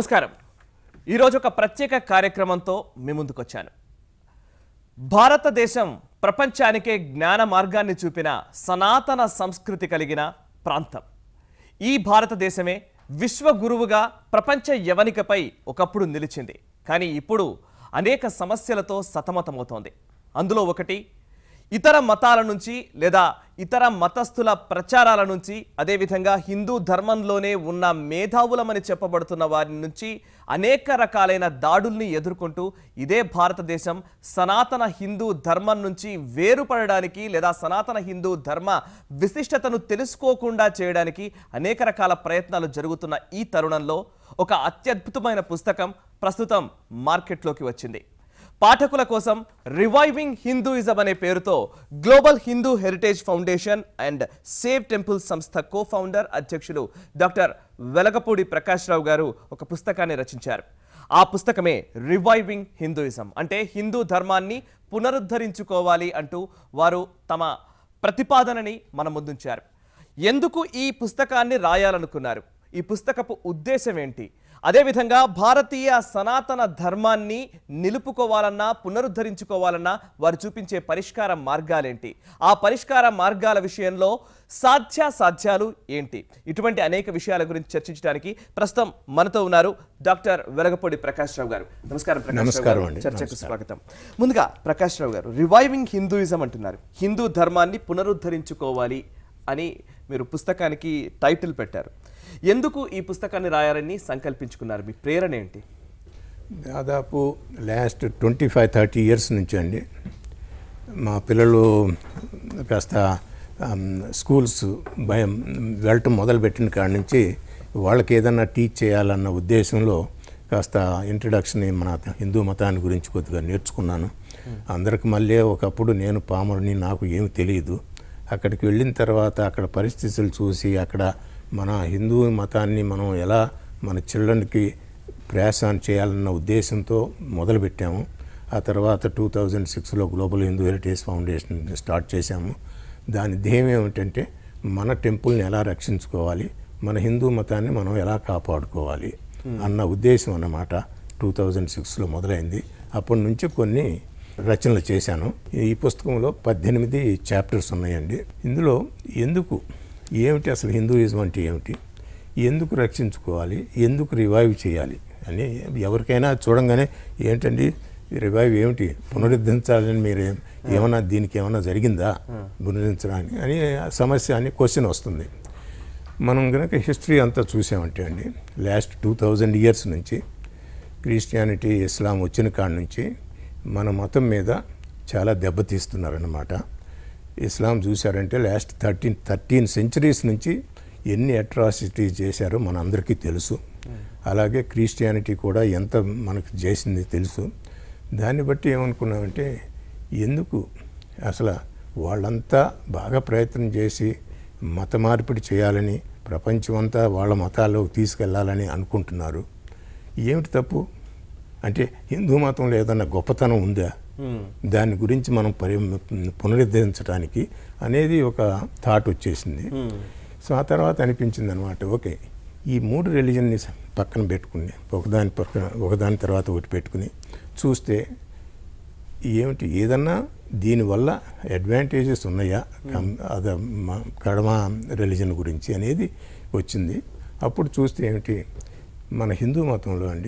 నమస్కారం ఈరోజు ఒక ప్రత్యేక కార్యక్రమంతో మీ ముందుకొచ్చాను భారతదేశం ప్రపంచానికే జ్ఞాన మార్గాన్ని చూపిన సనాతన సంస్కృతి కలిగిన ప్రాంతం ఈ భారతదేశమే విశ్వ గురువుగా ప్రపంచ యవనికపై ఒకప్పుడు నిలిచింది కానీ ఇప్పుడు అనేక సమస్యలతో సతమతమవుతోంది అందులో ఒకటి ఇతర మతాల నుంచి లేదా ఇతర మతస్థుల ప్రచారాల నుంచి అదేవిధంగా హిందూ ధర్మంలోనే ఉన్న మేధావులమని చెప్పబడుతున్న వారి నుంచి అనేక రకాలైన దాడుల్ని ఎదుర్కొంటూ ఇదే భారతదేశం సనాతన హిందూ ధర్మం నుంచి వేరుపడడానికి లేదా సనాతన హిందూ ధర్మ విశిష్టతను తెలుసుకోకుండా చేయడానికి అనేక రకాల ప్రయత్నాలు జరుగుతున్న ఈ తరుణంలో ఒక అత్యద్భుతమైన పుస్తకం ప్రస్తుతం మార్కెట్లోకి వచ్చింది పాఠకుల కోసం రివైవింగ్ హిందూయిజం అనే పేరుతో global Hindu heritage foundation and save temple సంస్థ కో ఫౌండర్ అధ్యక్షులు డాక్టర్ వెలగపూడి ప్రకాష్ రావు గారు ఒక పుస్తకాన్ని రచించారు ఆ పుస్తకమే రివైవింగ్ హిందూయిజం అంటే హిందూ ధర్మాన్ని పునరుద్ధరించుకోవాలి అంటూ వారు తమ ప్రతిపాదనని మన ముందుంచారు ఎందుకు ఈ పుస్తకాన్ని రాయాలనుకున్నారు ఈ పుస్తకపు ఉద్దేశం ఏంటి అదేవిధంగా భారతీయ సనాతన ధర్మాన్ని నిలుపుకోవాలన్నా పునరుద్ధరించుకోవాలన్నా వారు చూపించే పరిష్కార మార్గాలేంటి ఆ పరిష్కార మార్గాల విషయంలో సాధ్యాసాధ్యాలు ఏంటి ఇటువంటి అనేక విషయాల గురించి చర్చించడానికి ప్రస్తుతం మనతో ఉన్నారు డాక్టర్ వెలగపూడి ప్రకాష్ రావు గారు నమస్కారం ప్రకాష్ రావు నమస్కారం గారు. అండి. చర్చకు స్వాగతం ముందుగా ప్రకాష్ రావు గారు రివైవింగ్ హిందూయిజం అంటున్నారు హిందూ ధర్మాన్ని పునరుద్ధరించుకోవాలి అని మీరు పుస్తకానికి టైటిల్ పెట్టారు ఎందుకు ఈ పుస్తకాన్ని రాయాలని సంకల్పించుకున్నారు మీ ప్రేరణ ఏంటి దాదాపు last twenty five thirty years నుంచి అండి మా పిల్లలు కాస్త ఆమ్, స్కూల్స్ భయం వెళ్ళటం మొదలుపెట్టిన కాడి నుంచి వాళ్ళకి ఏదన్నా టీచ్ చేయాలన్న ఉద్దేశంలో కాస్త ఇంట్రడక్షన్ మన హిందూ మతాన్ని గురించి కొద్దిగా నేర్చుకున్నాను అందరికి మళ్ళీ ఒకప్పుడు నేను పామరుని నాకు ఏమి తెలియదు అక్కడికి వెళ్ళిన తర్వాత అక్కడ పరిస్థితులు చూసి అక్కడ మన హిందూ మతాన్ని మనం ఎలా మన చిల్డ్రన్కి ప్రయాసాన్ని చేయాలన్న ఉద్దేశంతో మొదలుపెట్టాము ఆ తర్వాత టూ థౌజండ్ సిక్స్లో global Hindu heritage foundation start చేశాము దాని ధ్యేయం ఏమిటంటే మన టెంపుల్ని ఎలా రక్షించుకోవాలి మన హిందూ మతాన్ని మనం ఎలా కాపాడుకోవాలి అన్న ఉద్దేశం అన్నమాట టూ థౌజండ్ సిక్స్లో మొదలైంది అప్పటి నుంచి కొన్ని రచనలు చేశాను ఈ పుస్తకంలో పద్దెనిమిది చాప్టర్స్ ఉన్నాయండి ఇందులో ఎందుకు ఏమిటి అసలు హిందూయిజం అంటే ఏమిటి ఎందుకు రక్షించుకోవాలి ఎందుకు రివైవ్ చేయాలి అని ఎవరికైనా చూడంగానే ఏంటండి రివైవ్ ఏమిటి పునరుద్ధరించాలని మీరు ఏం- ఏమన్నా దీనికి ఏమన్నా జరిగిందా పునరుద్ధరించడానికి అని ఆ సమస్య అని క్వశ్చన్ వస్తుంది మనం కనుక హిస్టరీ అంతా చూసామంటే అండి లాస్ట్ టూ థౌజండ్ ఇయర్స్ నుంచి క్రిస్టియానిటీ ఇస్లాం వచ్చిన కాడి నుంచి మన మతం మీద చాలా దెబ్బతీస్తున్నారన్నమాట ఇస్లాం చూశారంటే లాస్ట్ థర్టీన్ థర్టీన్ సెంచరీస్ నుంచి ఎన్ని అట్రాసిటీస్ చేశారో మనందరికీ తెలుసు అలాగే క్రిస్టియానిటీ కూడా ఎంత మనకు చేసింది తెలుసు దాన్ని బట్టి ఏమనుకున్నామంటే ఎందుకు అసలు వాళ్ళంతా బాగా ప్రయత్నం చేసి మత మార్పిడి చేయాలని ప్రపంచమంతా వాళ్ళ మతాల్లోకి తీసుకెళ్లాలని అనుకుంటున్నారు ఏమిటి తప్పు అంటే హిందూ మతంలో ఏదన్నా గొప్పతనం ఉందా దాని గురించి మనం పరి పునరుద్ధరించడానికి అనేది ఒక థాట్ వచ్చేసింది సో ఆ తర్వాత అనిపించింది అనమాట ఓకే ఈ మూడు రిలీజన్ని పక్కన పెట్టుకుని ఒకదాని పక్కన ఒకదాని తర్వాత ఒకటి పెట్టుకుని చూస్తే ఏమిటి ఏదన్నా దీనివల్ల అడ్వాంటేజెస్ ఉన్నాయా కం- అద మ- కడమ రిలీజన్ గురించి అనేది వచ్చింది అప్పుడు చూస్తే ఏమిటి మన హిందూ మతంలో అండి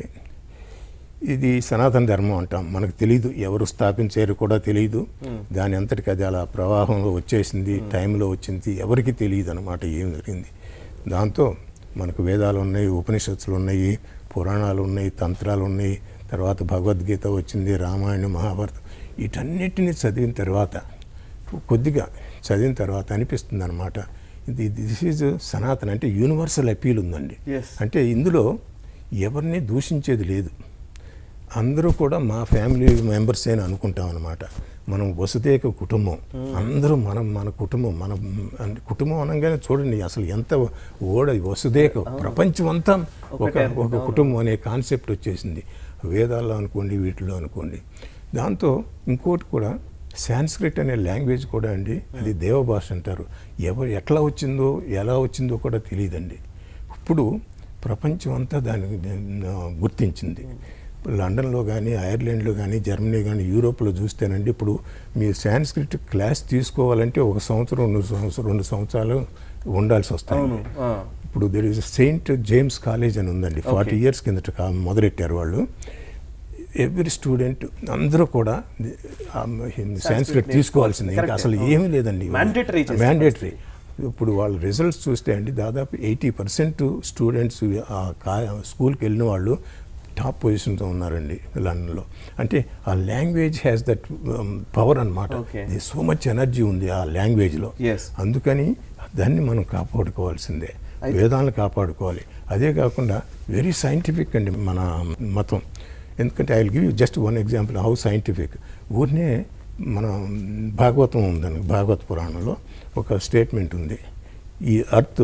ఇది సనాతన ధర్మం అంటాం మనకు తెలియదు ఎవరు స్థాపించారు కూడా తెలియదు దాని అంతటికి అది అలా ప్రవాహంలో వచ్చేసింది టైంలో వచ్చింది ఎవరికి తెలియదు అనమాట ఏం జరిగింది దాంతో మనకు వేదాలు ఉన్నాయి ఉపనిషత్తులు ఉన్నాయి పురాణాలు ఉన్నాయి తంత్రాలు ఉన్నాయి తర్వాత భగవద్గీత వచ్చింది రామాయణం మహాభారతం వీటన్నిటిని చదివిన తర్వాత కొద్దిగా చదివిన తర్వాత అనిపిస్తుంది అనమాట ఇది దిస్ ఈజ్ సనాతన అంటే యూనివర్సల్ అపీల్ ఉందండి Yes. అంటే ఇందులో ఎవరిని దూషించేది లేదు అందరూ కూడా మా ఫ్యామిలీ మెంబర్స్ అని అనుకుంటాం అనమాట మనం వసుదేక కుటుంబం అందరూ మనం మన కుటుంబం మన అంటే కుటుంబం అనగానే చూడండి అసలు ఎంత ఓడ వసుదేక ప్రపంచం అంతా ఒక ఒక కుటుంబం అనే కాన్సెప్ట్ వచ్చేసింది వేదాల్లో అనుకోండి వీటిలో అనుకోండి దాంతో ఇంకోటి కూడా సాంస్క్రిట్ అనే లాంగ్వేజ్ కూడా అండి అది దేవభాష అంటారు ఎవరు ఎట్లా వచ్చిందో ఎలా వచ్చిందో కూడా తెలియదండి ఇప్పుడు ప్రపంచం అంతా దాన్ని ఆ, గుర్తించింది లండన్లో కానీ ఐర్లాండ్లో కానీ జర్మనీ కానీ యూరోప్లో చూస్తేనండి ఇప్పుడు మీరు సాంస్క్రిట్ క్లాస్ తీసుకోవాలంటే ఒక సంవత్సరం రెండు సంవత్సరం రెండు సంవత్సరాలు ఉండాల్సి వస్తాయి అవును ఆ. ఇప్పుడు there is Saint James college అని ఉందండి ఫార్టీ ఇయర్స్ కిందట కా- మొదలెట్టారు వాళ్ళు ఎవ్రీ స్టూడెంట్ అందరూ కూడా సాంస్క్రిట్ తీసుకోవాల్సిందే ఇంకా Correct. అసలు ఏమీ లేదండి Mandatory చేసిన మ్యాండేటరీ ఇప్పుడు వాళ్ళ రిజల్ట్స్ చూస్తే అండి దాదాపు ఎయిటీ పర్సెంట్ స్టూడెంట్స్ ఆ కా స్కూల్కి వెళ్ళిన వాళ్ళు టాప్ పొజిషన్తో ఉన్నారండి లండన్లో అంటే ఆ లాంగ్వేజ్ హ్యాస్ దట్ పవర్ అనమాట Okay. సో మచ్ ఎనర్జీ ఉంది ఆ లాంగ్వేజ్లో Yes. అందుకని దాన్ని మనం కాపాడుకోవాల్సిందే వేదాలను కాపాడుకోవాలి అదే కాకుండా వెరీ సైంటిఫిక్ అండి మన మతం ఎందుకంటే I will give you just one example how scientific ఊరినే మన భాగవతం ఉందండి భాగవత పురాణంలో ఒక స్టేట్మెంట్ ఉంది ఈ earth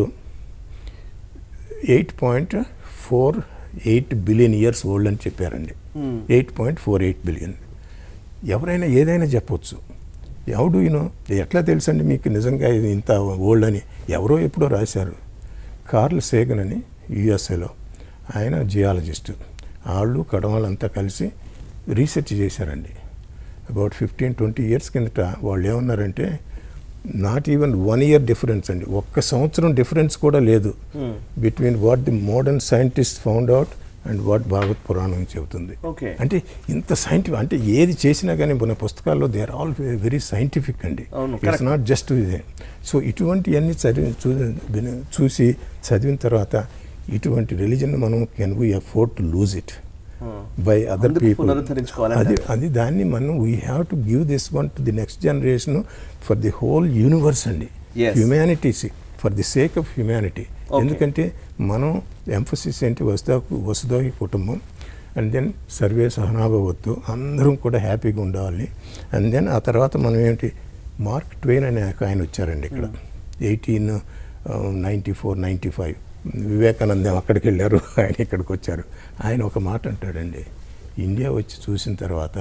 eight point four eight billion years old అని చెప్పారండి eight point four eight billion ఎవరైనా ఏదైనా చెప్పొచ్చు హౌ డూ యూనో ఎట్లా తెలుసండి మీకు నిజంగా ఇది ఇంత ఓల్డ్ అని ఎవరో ఎప్పుడో రాశారు కార్ల్ సేగన్ అని యుఎస్ఏలో ఆయన జియాలజిస్ట్ వాళ్ళు కడవాళ్ళంతా కలిసి రీసెర్చ్ చేశారండి అబౌట్ ఫిఫ్టీన్ ట్వంటీ ఇయర్స్ కిందట వాళ్ళు ఏమన్నారంటే not even one year difference అండి ఒక్క సంవత్సరం డిఫరెన్స్ కూడా లేదు between what the modern scientist found out and what Bhagavat Puranam చెబుతుంది ఓకే అంటే ఇంత సైంటిఫిక్ అంటే ఏది చేసినా కానీ మన పుస్తకాల్లో they are all very scientific అండి అవును, ఇట్స్ నాట్ జస్ట్ ఇదే సో ఇటువంటివన్నీ చదివి చూ విని- చూసి చదివిన తర్వాత ఇటువంటి రిలీజన్ మనం can we afford to lose it by other అందుకు పీపుల్ పునరుద్ధరించుకోవాలని అది అది దాన్ని మనం we have to give this one to the next generation for the whole universe అండి Yes. Humanity for the sake of humanity Okay. ఎందుకంటే మనం emphasis ఏంటి వస్తా వసుదోహి కుటుంబం అండ్ దెన్ సర్వే సహనాభవద్దు అందరం కూడా హ్యాపీగా ఉండాలి అండ్ దెన్ ఆ తర్వాత మనం ఏంటి మార్క్ ట్వైన్ అనే ఒక ఆయన వచ్చారండి ఇక్కడ eighteen ninety four ninety five వివేకానందం అక్కడికి వెళ్ళారు ఆయన ఇక్కడికి వచ్చారు ఆయన ఒక మాట అంటాడండి ఇండియా వచ్చి చూసిన తర్వాత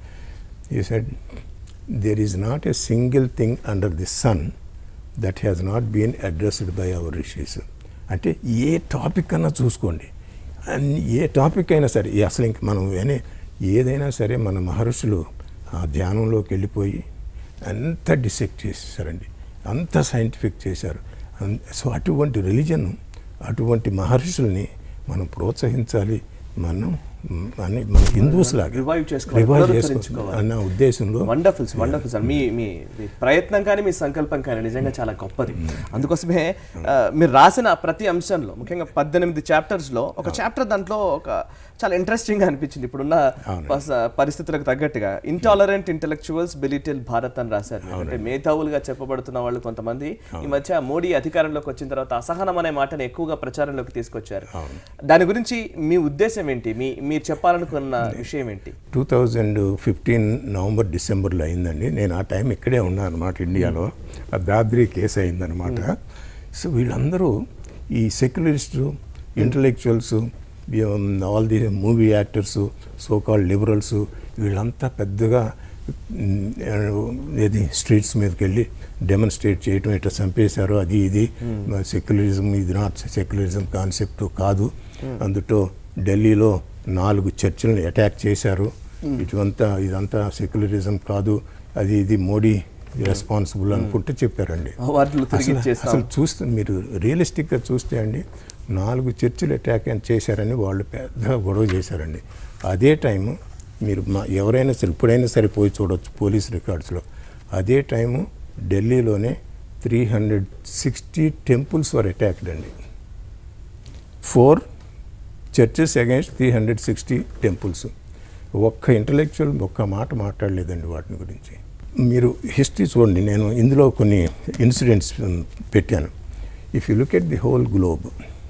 ఈ said there is not a single thing under the sun that has not been addressed by our rishis అంటే ఏ టాపిక్ అన్నా చూసుకోండి అన్ని ఏ టాపిక్ అయినా సరే ఈ అసలు ఇంక మనం ఏనే ఏదైనా సరే మన మహర్షులు ఆ ధ్యానంలోకి వెళ్ళిపోయి అంత డిసెక్ట్ చేసేసారండి అంత సైంటిఫిక్ చేశారు అన్- సో అటువంటి రిలీజన్ అటువంటి మహర్షుల్ని మనం ప్రోత్సహించాలి మనం మ్, అని మన హిందూస్ లాగా Revive చేసుకోవాలి, రివైవ్ పునరుద్ధరించుకోవాలి. చేసుకోవాలి అన్న ఉద్దేశంలో వండర్ఫుల్ వండర్ఫుల్ సార్ మీ మీ మీ ప్రయత్నం కానీ మీ సంకల్పం కానీ నిజంగా చాలా గొప్పది అందుకోసమే ఆ, మీరు రాసిన ప్రతి అంశంలో ముఖ్యంగా పద్దెనిమిది చాప్టర్స్ లో ఒక చాప్టర్ దాంట్లో ఒక చాలా ఇంట్రెస్టింగ్ గా అనిపించింది ఇప్పుడున్న అవును. పస- పరిస్థితులకు తగ్గట్టుగా ఇంటాలరెంట్ ఇంటెలెక్చువల్స్ బిలిటిల్ భారత్ అని రాశారు మీరు. అంటే మేధావులుగా చెప్పబడుతున్న వాళ్ళు కొంతమంది ఈ మధ్య మోడీ అధికారంలోకి వచ్చిన తర్వాత అసహనం అనే మాటను ఎక్కువగా ప్రచారంలోకి తీసుకొచ్చారు దాని గురించి మీ ఉద్దేశం ఏంటి మీ మీరు చెప్పాలనుకున్న విషయం ఏంటి టూ థౌజండ్ ఫిఫ్టీన్ నవంబర్ డిసెంబర్లో అయిందండి నేను ఆ టైం ఇక్కడే ఉన్నాను అనమాట ఇండియాలో ఆ దాద్రి కేసు అయిందనమాట సో వీళ్ళందరూ ఈ secularist intellectuals all the movie actors so called liberals వీళ్ళంతా పెద్దగా మ్, ఏది స్ట్రీట్స్ మీదకి వెళ్ళి డెమోన్స్ట్రేట్ చేయటం ఇట్లా చంపేశారు అది ఇది సెక్యులరిజం ఇది నాట్ సెక్యులరిజం కాన్సెప్ట్ కాదు అందుతో ఢిల్లీలో నాలుగు చర్చిలను అటాక్ చేశారు ఇటువంతా ఇదంతా సెక్యులరిజం కాదు అది ఇది మోడీ రెస్పాన్సిబుల్ అనుకుంటే చెప్పారండి వాటిలో తిరిగి అసలు ఇచ్చేస్తాం అసలు చూస్తే మీరు రియలిస్టిక్గా చూస్తే అండి నాలుగు చర్చిలు అటాక్ అని చేశారని వాళ్ళు పెద్ద గొడవ చేశారండి అదే టైము మీరు మా ఎవరైనా సరే ఇప్పుడైనా సరే పోయి చూడొచ్చు పోలీస్ రికార్డ్స్లో అదే టైము ఢిల్లీలోనే three hundred sixty temples were attacked అండి four churches against three hundred sixty temples ఒక్క ఇంటలెక్చువల్ ఒక్క మాట మాట్లాడలేదండి వాటిని గురించి మీరు హిస్టరీ చూడండి నేను ఇందులో కొన్ని ఇన్సిడెంట్స్ పెట్టాను if you look at the whole globe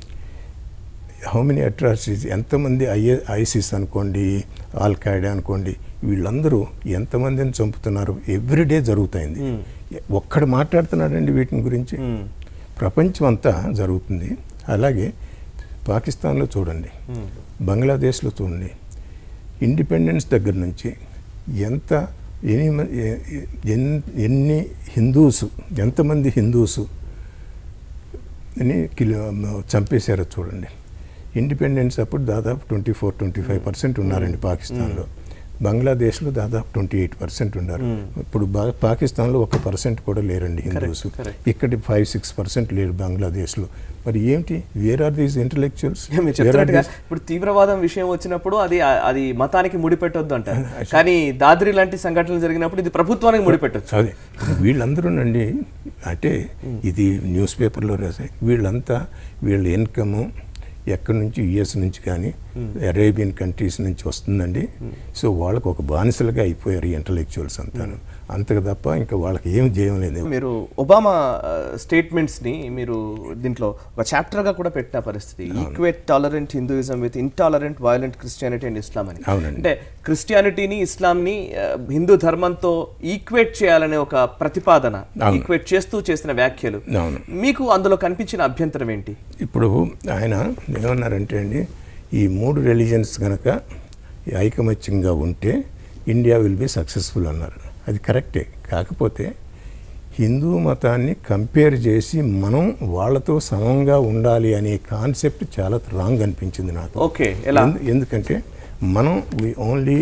how many atrocities ఎంతమంది ఐఏ ఐసిస్ అనుకోండి ఆల్ ఖైడా అనుకోండి వీళ్ళందరూ ఎంతమందిని చంపుతున్నారు ఎవ్రీడే జరుగుతాయింది ఒక్కడు మాట్లాడుతున్నాడండి వీటిని గురించి ప్రపంచం అంతా జరుగుతుంది అలాగే పాకిస్తాన్లో చూడండి బంగ్లాదేశ్లో చూడండి ఇండిపెండెన్స్ దగ్గర నుంచి ఎంత ఎన్ని మ- ఎ- ఎన్- ఎన్ని హిందూస్ ఎంతమంది హిందూస్ అని కిలో చంపేశారో చూడండి ఇండిపెండెన్స్ అప్పుడు దాదాపు twenty four twenty five percent ఉన్నారండి పాకిస్తాన్లో బంగ్లాదేశ్లో దాదాపు ట్వంటీ ఎయిట్ పర్సెంట్ ఉన్నారు ఇప్పుడు బా పాకిస్తాన్లో ఒక పర్సెంట్ కూడా లేరండి హిందూస్ correct. ఇక్కడ ఫైవ్ సిక్స్ పర్సెంట్ లేరు బంగ్లాదేశ్లో మరి ఏంటి వేర్ ఆర్ దీస్ ఇంటలెక్చువల్స్ మీరు చెప్తున్నట్టుగా ఇప్పుడు తీవ్రవాదం విషయం వచ్చినప్పుడు అది అది మతానికి ముడిపెట్టొద్దు అంటారు కానీ దాద్రి లాంటి సంఘటనలు జరిగినప్పుడు ఇది ప్రభుత్వానికి ముడిపెట్టొచ్చు అదే వీళ్ళందరూనండి అంటే ఇది న్యూస్ పేపర్లో రాసే వీళ్ళంతా వీళ్ళ ఇన్కము ఎక్కడి నుంచి యుఎస్ నుంచి కానీ అరేబియన్ కంట్రీస్ నుంచి వస్తుందండి సో వాళ్ళకు ఒక బానిసలుగా అయిపోయారు ఇంటలెక్చువల్స్ అంతాను అంతకు తప్ప ఇంకా వాళ్ళకి ఏం చేయలేదు మీరు ఒబామా స్టేట్మెంట్స్ ని మీరు దీంట్లో ఒక చాప్టర్ గా కూడా పెట్టిన పరిస్థితి equate tolerant Hinduism with intolerant violent Christianity and Islam అని అవునండి. అంటే క్రిస్టియానిటీని ఇస్లాంని ఆ, హిందూ ధర్మంతో ఈక్వేట్ చేయాలనే ఒక ప్రతిపాదన అవును. ఈక్వేట్ చేస్తూ చేసిన వ్యాఖ్యలు అవును మీకు అందులో కనిపించిన అభ్యంతరం ఏంటి ఇప్పుడు ఆయన ఏమన్నారంటే అండి ఈ మూడు రిలీజన్స్ కనుక ఐకమత్యంగా ఉంటే ఇండియా విల్ బి సక్సెస్ఫుల్ అన్నారు అది కరెక్టే కాకపోతే హిందూ మతాన్ని కంపేర్ చేసి మనం వాళ్ళతో సమంగా ఉండాలి అనే కాన్సెప్ట్ చాలా రాంగ్ అనిపించింది నాకు ఓకే ఎలా ఎందు- ఎందుకంటే మనం we only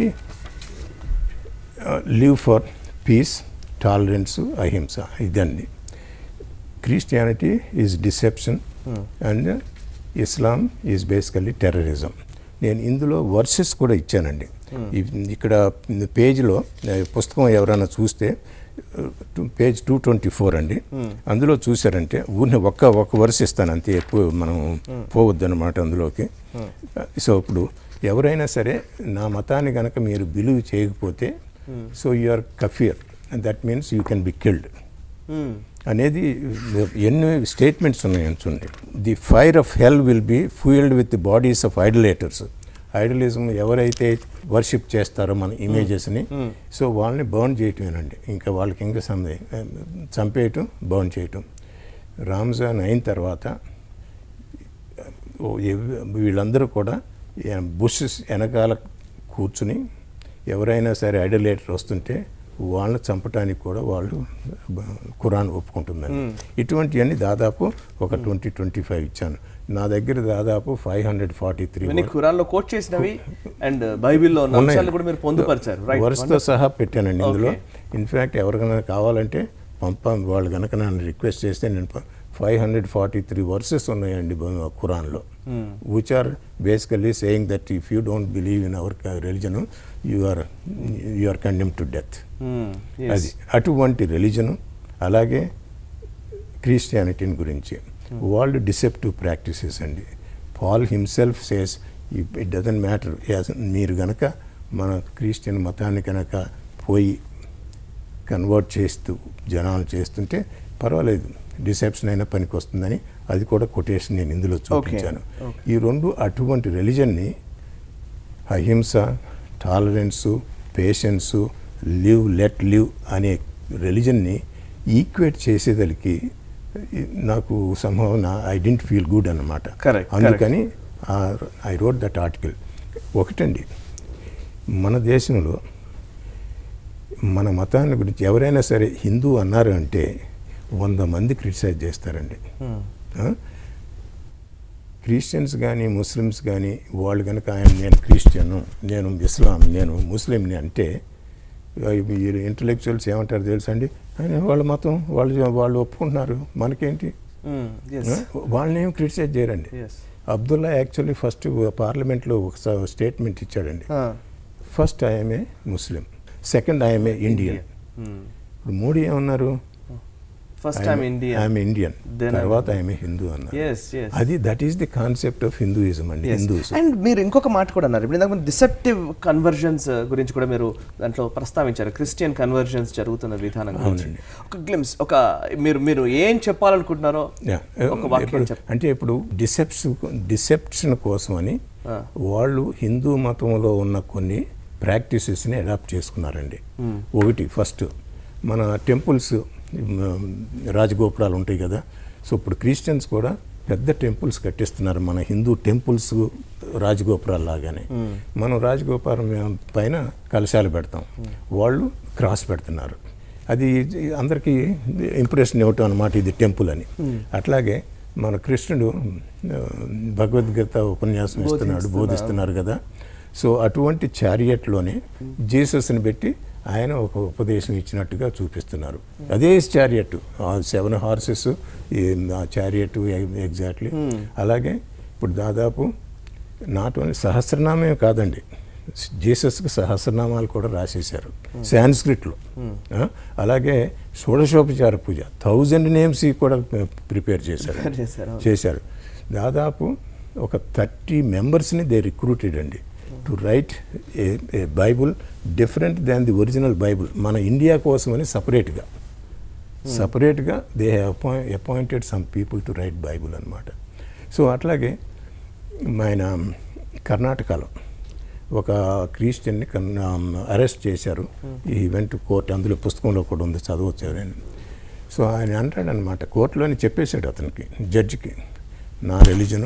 live for peace tolerance ahimsa ఇదండి Christianity is deception and Islam is basically terrorism నేను ఇందులో వర్సెస్ కూడా ఇచ్చానండి ఇ- ఇక్కడ పేజ్లో పుస్తకం ఎవరైనా చూస్తే పేజ్ టూ ట్వంటీ ఫోర్ అండి అందులో చూసారంటే ఊరిని ఒక్క ఒక్క వరుస ఇస్తాను అంతే ఎక్కువ మనం పోవద్దు అనమాట అందులోకి సో ఇప్పుడు ఎవరైనా సరే నా మతాన్ని కనుక మీరు బిలీవ్ చేయకపోతే సో యు ఆర్ కఫియర్ that means you can be killed మ్మ్. అనేది ఎన్ని స్టేట్మెంట్స్ ఉన్నాయి చూడండి the fire of hell will be fuelled with the bodies of idolaters idolism ఎవరైతే వర్షిప్ చేస్తారో మన ఇమేజెస్ని సో వాళ్ళని బర్న్ చేయటమేనండి ఇంకా వాళ్ళకి ఇంకా సందే చంపేయటం బర్న్ చేయటం రామ్జాన్ అయిన తర్వాత ఓ ఎవ్- వీళ్ళందరూ కూడా బుషెస్ వెనకాల కూర్చుని ఎవరైనా సరే ఐడలేటర్ వస్తుంటే వాళ్ళని చంపడానికి కూడా వాళ్ళు బ- ఖురాన్ ఒప్పుకుంటుందండి ఇటువంటివన్నీ దాదాపు ఒక ట్వంటీ ట్వంటీ ఫైవ్ ఇచ్చాను నా దగ్గర దాదాపు ఫైవ్ హండ్రెడ్ ఫార్టీ త్రీ ఇవన్నీ ఖురాన్ లో కోట్ చేసినవి అండ్ బైబిల్లో ఉన్న అంశాలు కూడా మీరు పొందుపరిచారు రైట్ వరుసతో సహా పెట్టానండి ఇందులో ఇన్ఫ్యాక్ట్ ఎవరికైనా కావాలంటే పంప వాళ్ళు కనుక నన్ను రిక్వెస్ట్ చేస్తే నేను five hundred forty three verses ఉన్నాయండి బ- ఖురాన్లో which are basically saying that if you don't believe in our religion you are you are condemn to death అది అటువంటి రిలీజను అలాగే క్రిస్టియానిటీని గురించి వాళ్ళు డిసెప్టివ్ ప్రాక్టీసెస్ అండి Paul himself says it doesn't matter మీరు గనక మన క్రిస్టియన్ మతాన్ని కనుక పోయి కన్వర్ట్ చేస్తూ జనాలు చేస్తుంటే పర్వాలేదు డిసెప్షన్ అయినా పనికి వస్తుందని అది కూడా కొటేషన్ నేను ఇందులో చూపించాను ఈ రెండు అటువంటి రిలీజన్ని ahimsa tolerance patience live let live అనే రిలీజన్ని ఈక్వేట్ చేసేదలికి నాకు సంభవన ఐ డెంట్ ఫీల్ గుడ్ అన్నమాట Correct, అందుకని ఐ రోట్ దట్ ఆర్టికల్ ఒకటండి మన దేశంలో మన మతాన్ని గురించి ఎవరైనా సరే హిందూ అన్నారు అంటే వంద మంది క్రిటిసైజ్ చేస్తారండి ఆ? క్రిస్టియన్స్ కానీ ముస్లిమ్స్ కానీ వాళ్ళు కనుక ఆయన నేను క్రిస్టియను నేను ఇస్లాం నేను ముస్లింని అంటే ఇంటలెక్చువల్స్ ఏమంటారు తెలుసండి ఆయన వాళ్ళ మతం వాళ్ళు వాళ్ళు ఒప్పుకుంటున్నారు మనకేంటి ఆ? వాళ్ళని ఏం క్రిటిసైజ్ చేయరండి ఎస్ అబ్దుల్లా యాక్చువల్లీ ఫస్ట్ పార్లమెంట్లో ఒక స్టేట్మెంట్ ఇచ్చాడండి first I'm a Muslim second I'm a Indian ఇప్పుడు మోడీ ఏమన్నారు first time India I'm Indian Then I'm- తర్వాత ఐఎమ్ హిందూ అన్నారు ఎస్ ఎస్ అది that is the concept of Hinduism అండి హిందూస్ అండ్ మీరు ఇంకొక మాట కూడా అన్నారు ఇప్పుడు ఇందాక డిసెప్టివ్ కన్వర్జన్స్ గురించి కూడా మీరు దాంట్లో ప్రస్తావించారు క్రిస్టియన్ కన్వర్జన్స్ జరుగుతున్న విధానం గురించి ఒక గ్లిమ్స్ ఒక మీరు మీరు ఏం చెప్పాలనుకుంటున్నారో ఒక వాక్యం చెప్పండి అంటే ఇప్పుడు డిసెప్షన్ డిసెప్షన్ కోసం అని ఆ. వాళ్ళు హిందూ మతంలో ఉన్న కొన్ని ప్రాక్టీసెస్ని అడాప్ట్ చేసుకున్నారండి ఒకటి ఫస్ట్ మన టెంపుల్స్ రాజగోపురాలు ఉంటాయి కదా సో ఇప్పుడు క్రిస్టియన్స్ కూడా పెద్ద టెంపుల్స్ కట్టిస్తున్నారు మన హిందూ టెంపుల్స్ రాజగోపురాలు లాగానే మనం రాజగోపురం పైన కలశాలు పెడతాం వాళ్ళు క్రాస్ పెడుతున్నారు అది అందరికీ ఇంప్రెషన్ ఇవ్వటం అనమాట ఇది టెంపుల్ అని అట్లాగే మన కృష్ణుడు ఆ, భగవద్గీత ఉపన్యాసం ఇస్తున్నాడు బోధిస్తున్నారు కదా సో అటువంటి చారియట్లోనే జీసస్ని పెట్టి ఆయన ఒక ఉపదేశం ఇచ్చినట్టుగా చూపిస్తున్నారు అదే చారియట్ సెవెన్ హార్సెస్ ఆ చారియట్ ఎగ్జాక్ట్లీ అలాగే ఇప్పుడు దాదాపు నాట్ ఓన్లీ సహస్రనామే కాదండి జీసస్కి సహస్రనామాలు కూడా రాసేశారు సాంస్క్రిట్లో ఆ, అలాగే షోడశోపచార పూజ థౌజండ్ నేమ్స్ కూడా ప్రిపేర్ చేశారు చేశారు. చేశారు దాదాపు ఒక థర్టీ మెంబర్స్ని దే రిక్రూటెడ్ అండి to write a bible different than the original bible మన ఇండియా కోసమని సపరేట్గా సపరేట్గా దే అపాయి appointed some people to write bible అనమాట సో అట్లాగే ఆయన కర్ణాటకలో ఒక క్రిస్టియన్ని అరెస్ట్ చేశారు ఈ ఈవెంట్ కోర్ట్ అందులో పుస్తకంలో కూడా ఉంది చదవచ్చు ఎవరైనా సో ఆయన అంటాడనమాట కోర్టులోని చెప్పేశాడు అతనికి జడ్జికి నా రిలీజను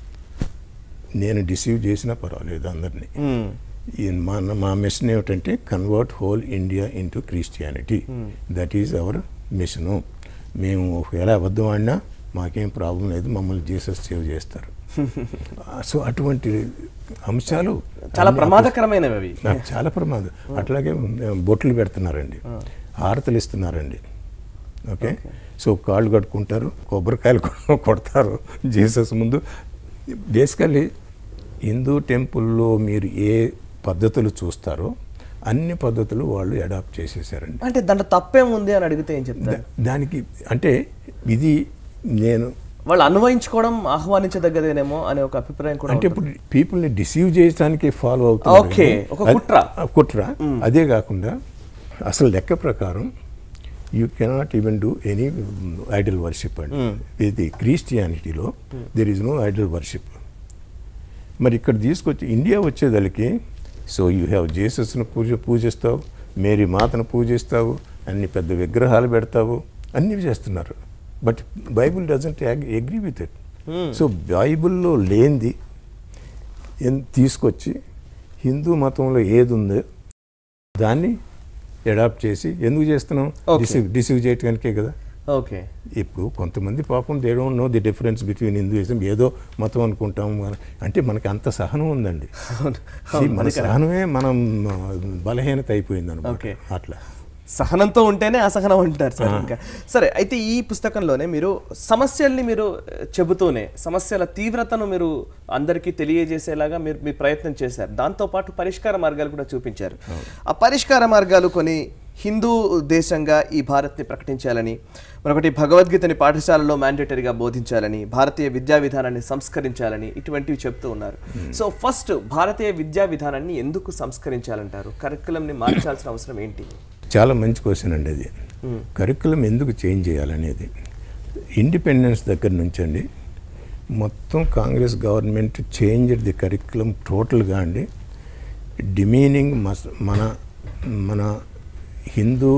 నేను డిసీవ్ చేసినా పర్వాలేదు అందరినీ మ్మ్. ఈ మా మా మిషన్ ఏమిటంటే convert whole India into Christianity that is our mission మేము ఒకవేళ అబద్ధం ఆడినా మాకేం ప్రాబ్లం లేదు మమ్మల్ని జీసస్ సేవ్ చేస్తారు సో అటువంటి అంశాలు చాలా అన్ని ప్రమాదకరమైనవి అవి నాకు చాలా ప్రమాదం అట్లాగే ఆ, బొట్లు పెడుతున్నారండి హారతలు ఇస్తున్నారండి ఓకే సో కాళ్ళు కట్టుకుంటారు కొబ్బరికాయలు కొ- కొడతారు జీసస్ ముందు బేసికల్లీ హిందూ టెంపుల్లో మీరు ఏ పద్ధతులు చూస్తారో అన్ని పద్ధతులు వాళ్ళు అడాప్ట్ చేసేసారండి అంటే దాంట్లో తప్పేముంది అని అడిగితే ఏం చెప్తారు దా- దానికి అంటే ఇది నేను వాళ్ళు అన్వయించుకోవడం ఆహ్వానించదగ్గదేనేమో అనే ఒక అభిప్రాయం కూడా అంటే ఉంటుంది. ఇప్పుడు పీపుల్ని డిసీవ్ చేయడానికి ఫాలో అవుతుంది ఓకే, ఒక కుట్ర. కుట్ర అదే కాకుండా అసలు లెక్క ప్రకారం you cannot even do any idol worship అండి ఇది క్రిస్టియానిటీలో there is no idol worship మరి ఇక్కడ తీసుకొచ్చి ఇండియా వచ్చేదలికి సో యూ హ్యావ్ జేసస్ను పూజ పూజిస్తావు మేరీ మాతను పూజిస్తావు అన్ని పెద్ద విగ్రహాలు పెడతావు అన్నీ చేస్తున్నారు but Bible doesn't agree with it so బైబిల్లో లేనిది ఎన్- తీసుకొచ్చి హిందూ మతంలో ఏది ఉందో దాన్ని అడాప్ట్ చేసి ఎందుకు చేస్తున్నాం Okay. డిసీవ్ డిసీవ్ చేయటానికే కదా ఓకే ఇప్పుడు కొంతమంది పాపం they don't know the difference between Hinduism ఏదో మతం అనుకుంటాం మన- అంటే మనకి అంత సహనం ఉందండి See, మన సహనమే మనం ఆ, బలహీనత అయిపోయింది Okay. అనమాట అట్లా సహనంతో ఉంటేనే అసహనం అంటారు సార్ ఇంకా సరే అయితే ఈ పుస్తకంలోనే మీరు సమస్యల్ని మీరు ఆ, చెబుతూనే సమస్యల తీవ్రతను మీరు అందరికీ తెలియజేసేలాగా మీరు మీ ప్రయత్నం చేశారు దాంతోపాటు పరిష్కార మార్గాలు కూడా చూపించారు ఆ పరిష్కార మార్గాలు కొన్ని హిందూ దేశంగా ఈ భారత్ని ప్రకటించాలని మరొకటి భగవద్గీతని పాఠశాలలో మ్యాండేటరీగా బోధించాలని భారతీయ విద్యా విధానాన్ని సంస్కరించాలని ఇటువంటివి చెప్తూ ఉన్నారు సో ఫస్ట్ భారతీయ విద్యా విధానాన్ని ఎందుకు సంస్కరించాలంటారు కరికులంని మార్చాల్సిన అవసరం ఏంటి చాలా మంచి క్వశ్చన్ అండి అది కరికులం ఎందుకు చేంజ్ చేయాలనేది ఇండిపెండెన్స్ దగ్గర నుంచి అండి మొత్తం Congress government change the curriculum టోటల్గా అండి డిమీనింగ్ మస్ మన మన హిందూ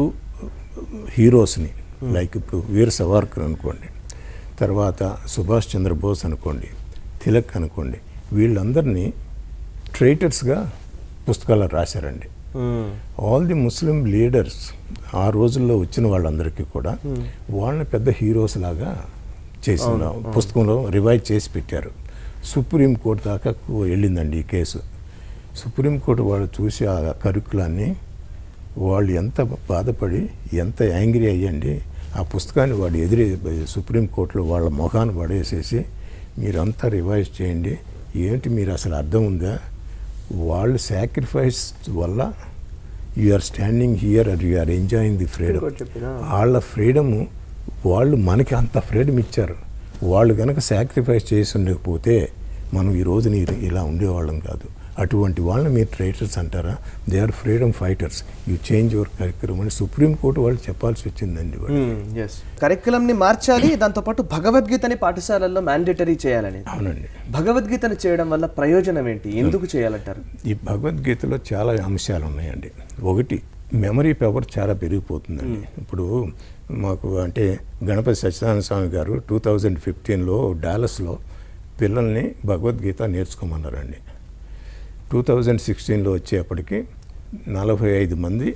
హీరోస్ని లైక్ ఇప్పుడు వీర సవార్కర్ అనుకోండి తర్వాత సుభాష్ చంద్రబోస్ అనుకోండి తిలక్ అనుకోండి వీళ్ళందరినీ ట్రైటర్స్గా పుస్తకాలు రాశారండి ఆల్ ది ముస్లిం లీడర్స్ ఆ రోజుల్లో వచ్చిన వాళ్ళందరికీ కూడా వాళ్ళని పెద్ద హీరోస్ లాగా చేసిన పుస్తకంలో రివైజ్ చేసి పెట్టారు సుప్రీం కోర్టు దాకా వెళ్ళిందండి ఈ కేసు సుప్రీంకోర్టు వాళ్ళు చూసి ఆ కరికులాన్ని వాళ్ళు ఎంత బాధపడి ఎంత యాంగ్రీ అయ్యండి ఆ పుస్తకాన్ని వాడు ఎదిరి సుప్రీంకోర్టులో వాళ్ళ మొహాన్ని పడేసేసి మీరంతా రివైజ్ చేయండి ఏంటి మీరు అసలు అర్థం ఉందా వాళ్ళు సాక్రిఫైస్ వల్ల you are standing here and you are enjoying the freedom ఇంకోటి చెప్పినా? వాళ్ళ ఫ్రీడము వాళ్ళు మనకి అంత ఫ్రీడమ్ ఇచ్చారు వాళ్ళు కనుక సాక్రిఫైస్ చేసి ఉండకపోతే మనం ఈ రోజున ఇ- ఇలా ఉండేవాళ్ళం కాదు అటువంటి వాళ్ళని మీరు ట్రైటర్స్ అంటారా they are freedom fighters you change your curriculum అని సుప్రీంకోర్టు వాళ్ళు చెప్పాల్సి వచ్చిందండి వాళ్ళు కరికులంని మార్చాలి దాంతోపాటు భగవద్గీతని పాఠశాలల్లో మ్యాండేటరీ చేయాలని అవునండి భగవద్గీతని చేయడం వల్ల ప్రయోజనం ఏంటి ఎందుకు చేయాలంటారు ఈ భగవద్గీతలో చాలా అంశాలు ఉన్నాయండి ఒకటి మెమరీ పవర్ చాలా పెరిగిపోతుందండి ఇప్పుడు మాకు అంటే గణపతి సత్యనారాయణ స్వామి గారు టూ థౌజండ్ ఫిఫ్టీన్లో డాలస్లో పిల్లల్ని భగవద్గీత నేర్చుకోమన్నారండి టూ థౌజండ్ సిక్స్టీన్లో వచ్చేప్పటికి నలభై ఐదు మంది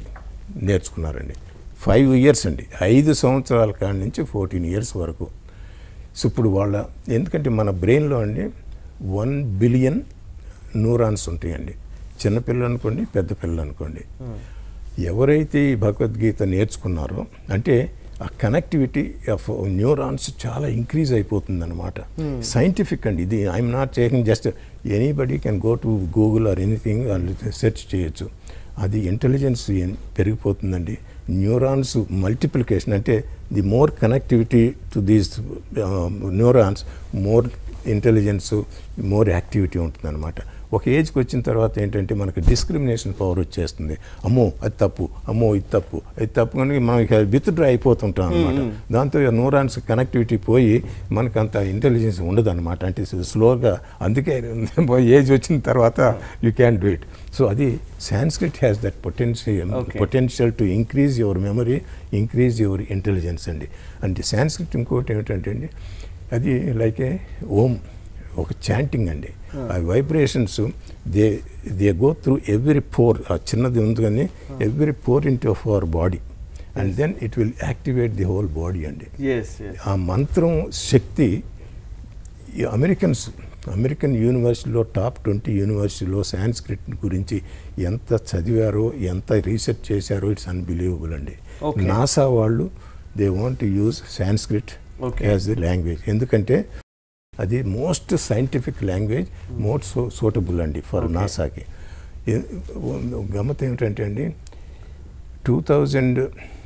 నేర్చుకున్నారండి ఫైవ్ ఇయర్స్ అండి ఐదు సంవత్సరాల కాడి నుంచి ఫోర్టీన్ ఇయర్స్ వరకు సో ఇప్పుడు వాళ్ళ ఎందుకంటే మన బ్రెయిన్లో అండి వన్ బిలియన్ న్యూరాన్స్ ఉంటాయండి చిన్నపిల్లలు అనుకోండి పెద్ద పిల్లలు అనుకోండి ఎవరైతే ఈ భగవద్గీత నేర్చుకున్నారో అంటే ఆ కనెక్టివిటీ ఆఫ్ న్యూరాన్స్ చాలా ఇంక్రీజ్ అయిపోతుంది అనమాట సైంటిఫిక్ అండి ఇది I'm not chasing just anybody can go to Google or anything వాళ్ళు సెర్చ్ చేయొచ్చు అది ఇంటెలిజెన్స్ పెరిగిపోతుందండి న్యూరాన్స్ మల్టిప్లికేషన్ అంటే the more connectivity to these neurons more intelligence more activity ఉంటుందన్నమాట ఒక ఏజ్కి వచ్చిన తర్వాత ఏంటంటే మనకు డిస్క్రిమినేషన్ పవర్ వచ్చేస్తుంది అమ్మో అది తప్పు అమ్మో ఇది తప్పు అది తప్పు కానీ మనం ఇక విత్డ్రా అయిపోతుంటాం అనమాట దాంతో న్యూరాన్స్ కనెక్టివిటీ పోయి మనకు అంత ఇంటెలిజెన్స్ ఉండదు అనమాట అంటే స్లోగా అందుకే ఏజ్ వచ్చిన తర్వాత you can do it so అది Sanskrit has that potential Okay. Potential to increase your memory increase your intelligence అండి అంటే సాంస్క్రిట్ ఇంకోటి ఏమిటంటే అండి అది లైక్ ఏ ఓం ఒక చాంటింగ్ అండి ఆ vibrations they they go through every pore ఆ చిన్నది ఉంది కానీ every pore in of our body and then it will activate the whole body అండి ఎస్ ఎస్ ఆ మంత్రం శక్తి ఈ అమెరికన్స్ అమెరికన్ యూనివర్సిటీలో టాప్ ట్వంటీ యూనివర్సిటీలో సాంస్క్రిట్ గురించి ఎంత చదివారో ఎంత రీసెర్చ్ చేశారో ఇట్స్ అన్బిలీవబుల్ అండి Okay. నాసా వాళ్ళు they want use Sanskrit Okay. As the language ఎందుకంటే అది most scientific language most so suitable అండి ఫర్ Okay. నాసాకి ఏ- గమ్మత్ ఏమిటంటే అండి two thousand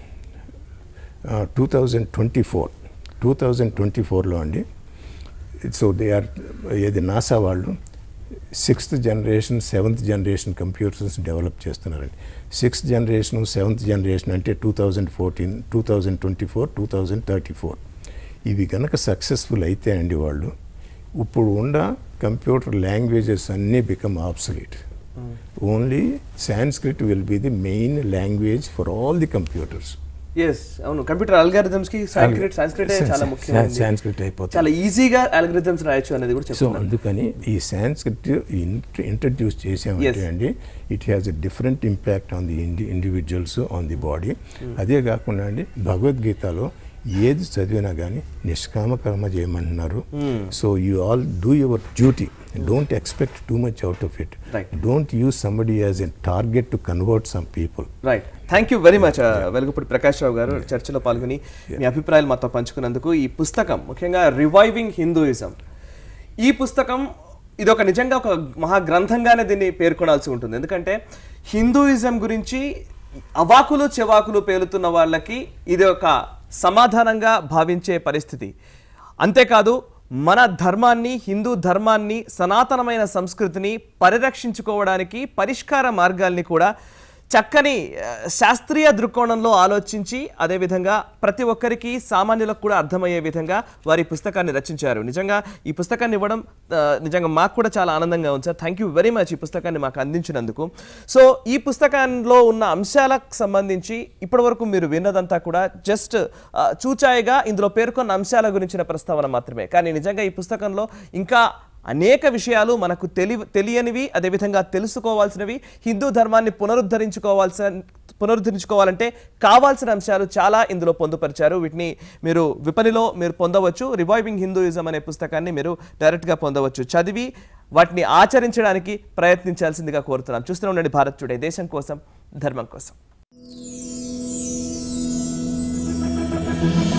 two thousand twenty four two thousand twenty ఫోర్లో అండి సో దే ఆర్ ఏది నాసా వాళ్ళు sixth generation seventh generation computers develop చేస్తున్నారండి సిక్స్త్ జనరేషన్ సెవెంత్ జనరేషన్ అంటే two thousand fourteen two thousand twenty four two thousand thirty four ఇవి కనుక successful అయితే అండి వాళ్ళు ఇప్పుడు ఉన్న కంప్యూటర్ లాంగ్వేజెస్ అన్నీ become obsolete only Sanskrit will be the main language for all the computers yes అవును కంప్యూటర్ అల్గారిథమ్స్ కి సాంస్క్రిట్ సాంస్క్రిట్ చాలా ముఖ్యం సాంస్క్రిట్ అయిపోతుంది చాలా ఈజీగా అల్గారిథమ్స్ రాయొచ్చు అనేది కూడా సో చెప్తున్నాను అందుకని ఈ సాంస్క్రిట్ ఇంట్రడ్యూస్ చేసామంటే Yes. అండి it has a different impact on the ఇండి ఇండివిజువల్స్ ఆన్ ది బాడీ అదే కాకుండా అండి భగవద్గీతలో ఏది చదివినా కానీ నిష్కామ కర్మ చేయమంటున్నారు so you all do your duty don't expect too much out of it Right. Don't use somebody as a target to convert some people right thank you very much Velugupudi Prakash Rao garu చర్చలో పాల్గొని మీ అభిప్రాయాలు మాతో పంచుకున్నందుకు ఈ పుస్తకం ముఖ్యంగా రివైవింగ్ హిందూయిజం ఈ పుస్తకం ఇది ఒక నిజంగా ఒక మహా గ్రంథంగానే దీన్ని పేర్కొనాల్సి ఉంటుంది ఎందుకంటే హిందూయిజం గురించి అవాకులు చెవాకులు పేలుతున్న వాళ్ళకి ఇది ఒక సమాధానంగా భావించే పరిస్థితి అంతేకాదు మన ధర్మాన్ని హిందూ ధర్మాన్ని సనాతనమైన సంస్కృతిని పరిరక్షించుకోవడానికి పరిష్కార మార్గాల్ని కూడా చక్కని ఆ, శాస్త్రీయ దృక్కోణంలో ఆలోచించి అదేవిధంగా ప్రతి ఒక్కరికి సామాన్యులకు కూడా అర్థమయ్యే విధంగా వారి పుస్తకాన్ని రచించారు నిజంగా ఈ పుస్తకాన్ని ఇవ్వడం ఆ, నిజంగా మాకు కూడా చాలా ఆనందంగా ఉంది sir thank you very much ఈ పుస్తకాన్ని మాకు అందించినందుకు సో ఈ పుస్తకంలో ఉన్న అంశాలకు సంబంధించి ఇప్పటివరకు మీరు విన్నదంతా కూడా జస్ట్ చూచాయిగా ఇందులో పేర్కొన్న అంశాల గురించిన ప్రస్తావన మాత్రమే కానీ నిజంగా ఈ పుస్తకంలో ఇంకా అనేక విషయాలు మనకు తెలి తెలియనివి అదేవిధంగా తెలుసుకోవాల్సినవి హిందూ ధర్మాన్ని పునరుద్ధరించుకోవాల్సిన పునరుద్ధరించుకోవాలంటే కావాల్సిన అంశాలు చాలా ఇందులో పొందుపరిచారు వీటిని మీరు విపణిలో మీరు పొందవచ్చు రివైవింగ్ హిందూయిజం అనే పుస్తకాన్ని మీరు డైరెక్ట్గా పొందవచ్చు చదివి వాటిని ఆచరించడానికి ప్రయత్నించాల్సిందిగా కోరుతున్నాం చూస్తూనే ఉండండి భారత్ టుడే దేశం కోసం ధర్మం కోసం